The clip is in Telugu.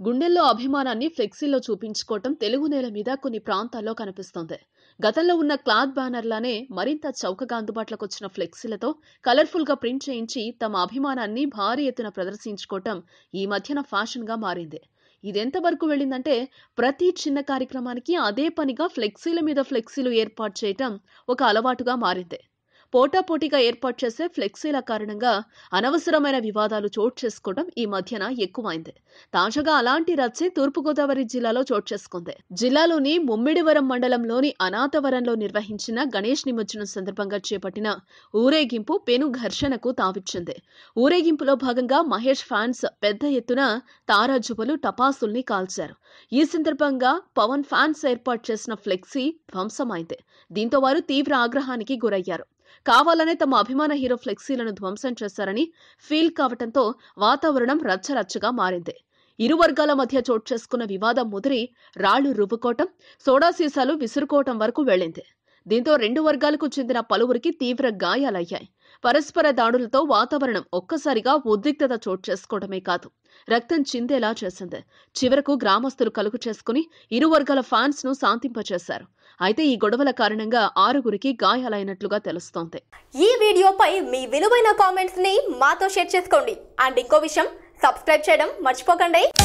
గుండెల్లో అభిమానాన్ని ఫ్లెక్సీలో చూపించుకోవటం తెలుగు నేల మీద కొన్ని ప్రాంతాల్లో కనిపిస్తోంది గతంలో ఉన్న క్లాత్ బ్యానర్లానే మరింత చౌకగా అందుబాటులోకి వచ్చిన ఫ్లెక్సీలతో కలర్ఫుల్ గా ప్రింట్ చేయించి తమ అభిమానాన్ని భారీ ఎత్తున ప్రదర్శించుకోవటం ఈ మధ్యన ఫ్యాషన్ గా మారింది ఇదెంతవరకు వెళ్ళిందంటే ప్రతి చిన్న కార్యక్రమానికి అదే పనిగా ఫ్లెక్సీల మీద ఫ్లెక్సీలు ఏర్పాటు చేయటం ఒక అలవాటుగా మారింది పోటాపోటీగా ఏర్పాటు చేసే ఫ్లెక్సీల కారణంగా అనవసరమైన వివాదాలు చోటు చేసుకోవడం ఈ మధ్యన ఎక్కువైంది తాజాగా అలాంటి రచ్చే తూర్పుగోదావరి జిల్లాలో చోటు చేసుకుంది జిల్లాలోని ముమ్మిడివరం మండలంలోని అనాథవరంలో నిర్వహించిన గణేష్ నిమజ్జనం సందర్భంగా చేపట్టిన ఊరేగింపు పెను ఘర్షణకు తావిచ్చింది ఊరేగింపులో భాగంగా మహేష్ ఫ్యాన్స్ పెద్ద ఎత్తున తారాజువలు టపాసుల్ని కాల్చారు ఈ సందర్భంగా పవన్ ఫ్యాన్స్ ఏర్పాటు చేసిన ఫ్లెక్సీ ధ్వంసమైంది దీంతో వారు తీవ్ర ఆగ్రహానికి గురయ్యారు కావాలనే తమ అభిమాన హీరో ఫ్లెక్సీలను ధ్వంసం చేశారని ఫీల్ కావటంతో వాతావరణం రచ్చరచ్చగా మారింది ఇరు వర్గాల మధ్య చోటు చేసుకున్న వివాదం ముదిరి రాళ్లు రువ్వుకోవటం సోడా సీసాలు విసురుకోవటం వరకు వెళ్ళింది దీంతో రెండు వర్గాలకు చెందిన పలువురికి తీవ్ర గాయాలయ్యాయి పరస్పర దాడులతో వాతావరణం ఒక్కసారిగా ఉద్రిక్తత చోటు చేసుకోవడమే కాదు రక్తం చిందేలా చేసింది చివరకు గ్రామస్తులు కలుగు చేసుకుని ఇరు వర్గాల ఫ్యాన్స్ ను శాంతింపచేశారు అయితే ఈ గొడవల కారణంగా ఆరుగురికి గాయాలైనట్లుగా తెలుస్తోంది ఈ వీడియోపై మీ విలువైన కామెంట్స్ ని మాతో షేర్ చేసుకోండి అండ్ ఇంకో విషయం సబ్స్క్రైబ్ చేయడం మర్చిపోకండి